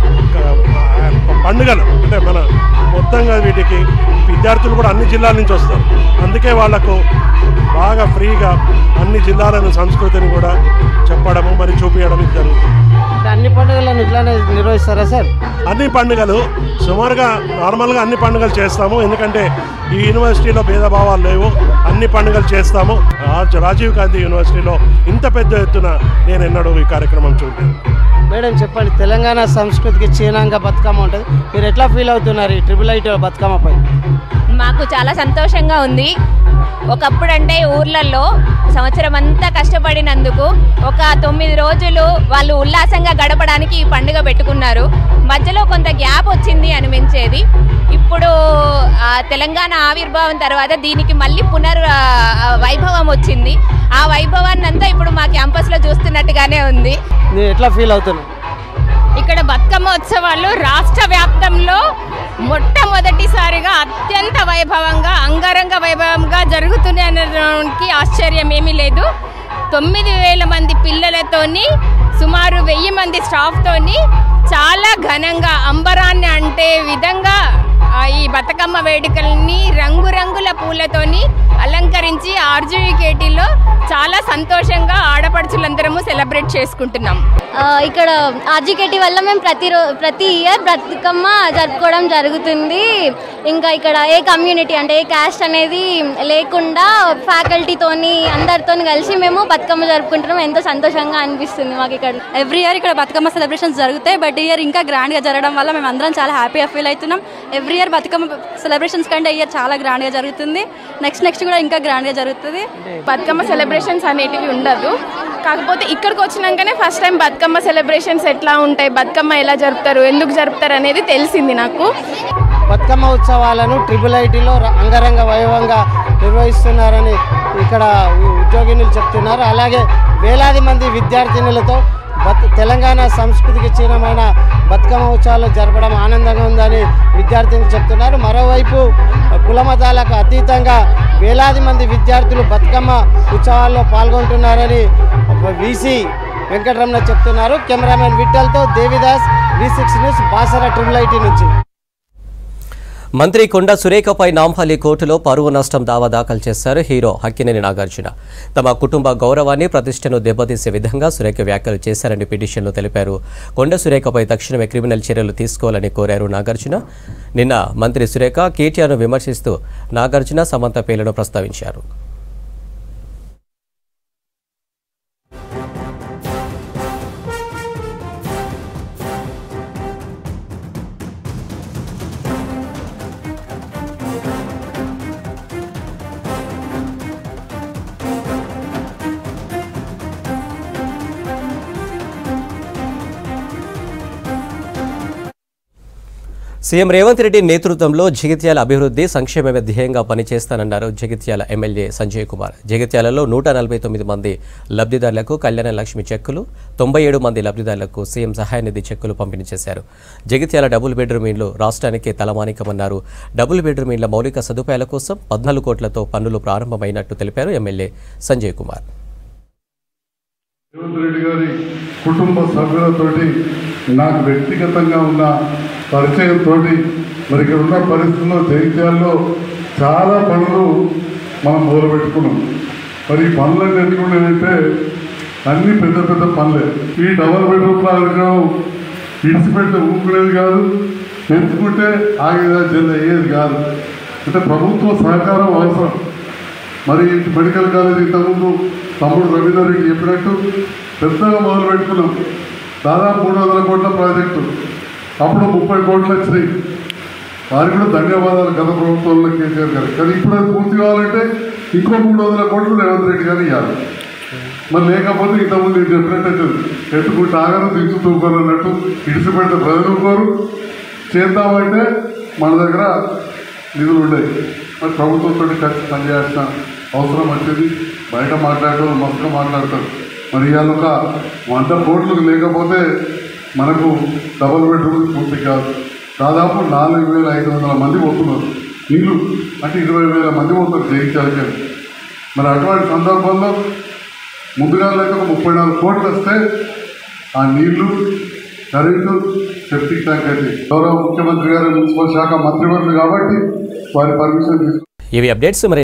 క- పండుగలు అంటే మన మొత్తంగా వీటికి విద్యార్థులు కూడా అన్ని జిల్లాల నుంచి వస్తారు అందుకే వాళ్లకు బాగా ఫ్రీగా అన్ని జిల్లాలను సంస్కృతిని కూడా చెప్పడము మరి చూపించడం ఇది జరుగుతుంది అంటే అన్ని పండుగలను ఇట్లానే నిర్వహిస్తారా సార్ అన్ని పండుగలు సుమారుగా నార్మల్గా అన్ని పండుగలు చేస్తాము ఎందుకంటే ఈ యూనివర్సిటీలో భేదభావాలు లేవు అన్ని పండుగలు చేస్తాము ఆ- రాజీవ్ గాంధీ యూనివర్సిటీలో ఇంత పెద్ద ఎత్తున నేను ఎన్నడూ ఈ కార్యక్రమం చూడలేదు మేడం చెప్పండి తెలంగాణ సంస్కృతికి చీనంగా బతుకమ్మ ఉంటుంది మీరు ఎట్లా ఫీల్ అవుతున్నారు ఈ ట్రిపుల్ ఐటీ బతుకమ్మపై మాకు చాలా సంతోషంగా ఉంది ఒకప్పుడు అంటే ఊర్లలో సంవత్సరం అంతా కష్టపడినందుకు ఒక తొమ్మిది రోజులు వాళ్ళు ఉల్లాసంగా గడపడానికి ఈ పండుగ పెట్టుకున్నారు మధ్యలో కొంత గ్యాప్ వచ్చింది అనిపించేది ఇప్పుడు ఆ, తెలంగాణ ఆవిర్భావం తర్వాత దీనికి మళ్ళీ పునర్ ఆ, ఆ, వైభవం వచ్చింది ఆ వైభవాన్ని అంతా ఇప్పుడు మా క్యాంపస్లో చూస్తున్నట్టుగానే ఉంది మీరు ఎట్లా ఫీల్ అవుతున్నారు ఇక్కడ బతుకమ్మ ఉత్సవాలు రాష్ట్ర వ్యాప్తంలో మొట్టమొదటిసారిగా అత్యంత వైభవంగా అంగరంగ వైభవంగా జరుగుతున్నాయనడానికి ఆశ్చర్యం ఏమీ లేదు తొమ్మిది వేల మంది పిల్లలతోని సుమారు వెయ్యి మంది స్టాఫ్తోని చాలా ఘనంగా అంబరాన్ని అంటే విధంగా ఆ, ఈ బతుకమ్మ వేడుకల్ని రంగురంగుల పూలతోని అలంకరించి ఆర్జీకేటీలో చాలా సంతోషంగా ఆడపడుచులందరము సెలబ్రేట్ చేసుకుంటున్నాం ఆ, ఇక్కడ ఆర్జికేటి వల్ల మేము ప్రతి రో ప్రతి ఇయర్ బతుకమ్మ జరుపుకోవడం జరుగుతుంది ఇంకా ఇక్కడ ఏ కమ్యూనిటీ అంటే ఏ క్యాస్ట్ అనేది లేకుండా ఫ్యాకల్టీతోని అందరితో కలిసి మేము బతుకమ్మ జరుపుకుంటున్నాం ఎంతో సంతోషంగా అనిపిస్తుంది మాకు ఇక్కడ ఎవ్రీ ఇయర్ ఇక్కడ బతుకమ్మ సెలబ్రేషన్స్ జరుగుతాయి బట్ ఇయర్ ఇంకా గ్రాండ్గా జరగడం వల్ల మేము అందరం చాలా హ్యాపీగా ఫీల్ అవుతున్నాం ఎవ్రీ ఇయర్ బతుకమ్మ సెలబ్రేషన్స్ కంటే ఇయర్ చాలా గ్రాండ్గా జరుగుతుంది నెక్స్ట్ నెక్స్ట్ కూడా ఇంకా గ్రాండ్గా జరుగుతుంది బతుకమ్మ సెలబ్రేషన్స్ అనేటివి ఉండదు కాకపోతే ఇక్కడికి వచ్చినాకనే ఫస్ట్ టైం బతుకమ్మ సెలబ్రేషన్స్ ఎట్లా ఉంటాయి బతుకమ్మ ఎలా జరుపుతారు ఎందుకు జరుపుతారు అనేది తెలిసింది నాకు బతుకమ్మ ఉత్సవాలను ట్రిపుల్ ఐటీలో అంగరంగ వైభవంగా నిర్వహిస్తున్నారని ఇక్కడ ఉ- ఉద్యోగినులు చెప్తున్నారు అలాగే వేలాది మంది విద్యార్థినులతో బత్ తెలంగాణ సంస్కృతికి చిహ్నమైన బతుకమ్మ ఉత్సవాలు జరపడం ఆనందంగా ఉందని విద్యార్థినులు చెప్తున్నారు మరోవైపు కులమతాలకు అతీతంగా వేలాది మంది విద్యార్థులు బతుకమ్మ ఉత్సవాల్లో పాల్గొంటున్నారని వీసీ వెంకటరమణ చెప్తున్నారు కెమెరామెన్ విఠల్తో Devidas V six news Basara triple IT నుంచి మంత్రి కొండ సురేఖపై నాంపల్లి కోర్టులో పరువు నష్టం దావా దాఖలు చేశారు హీరో హక్కినేని నాగార్జున తమ కుటుంబ గౌరవాన్ని ప్రతిష్టను దెబ్బతీసే విధంగా సురేఖ వ్యాఖ్యలు చేశారని పిటిషన్లో తెలిపారు కొండ సురేఖపై తక్షణమే క్రిమినల్ చర్యలు తీసుకోవాలని కోరారు నాగార్జున నిన్న మంత్రి సురేఖ కేటీఆర్ను విమర్శిస్తూ నాగార్జున సమంత పేర్లను ప్రస్తావించారు సీఎం రేవంత్ రెడ్డి నేతృత్వంలో జగిత్యాల అభివృద్ధి సంక్షేమమే ధ్యేయంగా పనిచేస్తానన్నారు జగిత్యాల ఎమ్మెల్యే సంజయ్ కుమార్ జగిత్యాలలో నూట నలభై తొమ్మిది మంది లబ్ధిదారులకు కళ్యాణ లక్ష్మి చెక్కులు తొంభై ఏడు మంది లబ్ధిదారులకు సీఎం సహాయ నిధి చెక్కులు పంపిణీ చేశారు జగిత్యాల డబుల్ బెడ్రూమ్ ఇండ్లు రాష్ట్రానికే తలమానికమన్నారు డబుల్ బెడ్రూమ్ ఇండ్ల మౌలిక సదుపాయాల కోసం పద్నాలుగు కోట్లతో పనులు ప్రారంభమైనట్టు తెలిపారు ఎమ్మెల్యే సంజయ్ కుమార్ రేవంత్ రెడ్డి గారి కుటుంబ సభ్యులతోటి నాకు వ్యక్తిగతంగా ఉన్న పరిచయంతో మరి ఇక్కడ ఉన్న పరిస్థితుల్లో జైత్యాల్లో చాలా పనులు మనం మొదలుపెట్టుకున్నాం మరి ఈ పనులన్నీ ఎట్లున్నాయంటే అన్ని పెద్ద పెద్ద పనులే ఈ డబల్ బెడ్రూమ్ ప్రాజెక్టు ఇడిచిపెట్టి ఊపుకునేది కాదు పెంచుకుంటే ఆగేదా జిల్లా అయ్యేది కాదు అంటే ప్రభుత్వ సహకారం అవసరం మరి మెడికల్ కాలేజ్ ఇంతకుముందు తమ్ముడు రవీందర్ రెడ్డి చెప్పినట్టు పెద్దగా మొదలు పెట్టుకున్నాం దాదాపు మూడు వందల కోట్ల ప్రాజెక్టు అప్పుడు ముప్పై కోట్లు వచ్చినాయి వారికి కూడా ధన్యవాదాలు గత ప్రభుత్వంలో కేసీఆర్ గారు కానీ ఇప్పుడు అది పూర్తి కావాలంటే ఇంకో మూడు వందల కోట్లు రేవంత్ రెడ్డి గారు ఇవ్వాలి మరి లేకపోతే ఇంతకుముందు నేను చెప్పినట్టు ఎత్తుకుంటే ఆగరు దించు తూకోరు అన్నట్టు ఇడిచిపెడితే ప్రజలు కోరు చేద్దామంటే మన దగ్గర నిధులు ఉండేవి మరి ప్రభుత్వంతో కలిసి పనిచేయాల్సిన అవసరం వచ్చింది బయట మాట్లాడటం మస్తుగా మాట్లాడతారు మరి ఇవాళ ఒక వంద కోట్లు లేకపోతే మనకు డబుల్ బెడ్రూమ్ పూర్తి కాదు దాదాపు నాలుగు వేల ఐదు వందల మంది పోతున్నారు ఇల్లు అంటే ఇరవై వేల మంది పోతారు జయించాలి మరి అటువంటి సందర్భంలో ముందుగా లేక ఒక ముప్పై నాలుగు కోట్లు వస్తే ఆ నీళ్లు కరెంటు సెప్టిక్ ట్యాంక్ అయితే గౌరవ ముఖ్యమంత్రి గారు మున్సిపల్ శాఖ మంత్రివర్యులు కాబట్టి వారి పర్మిషన్ తీసుకు ఇవి అప్డేట్స్ మరి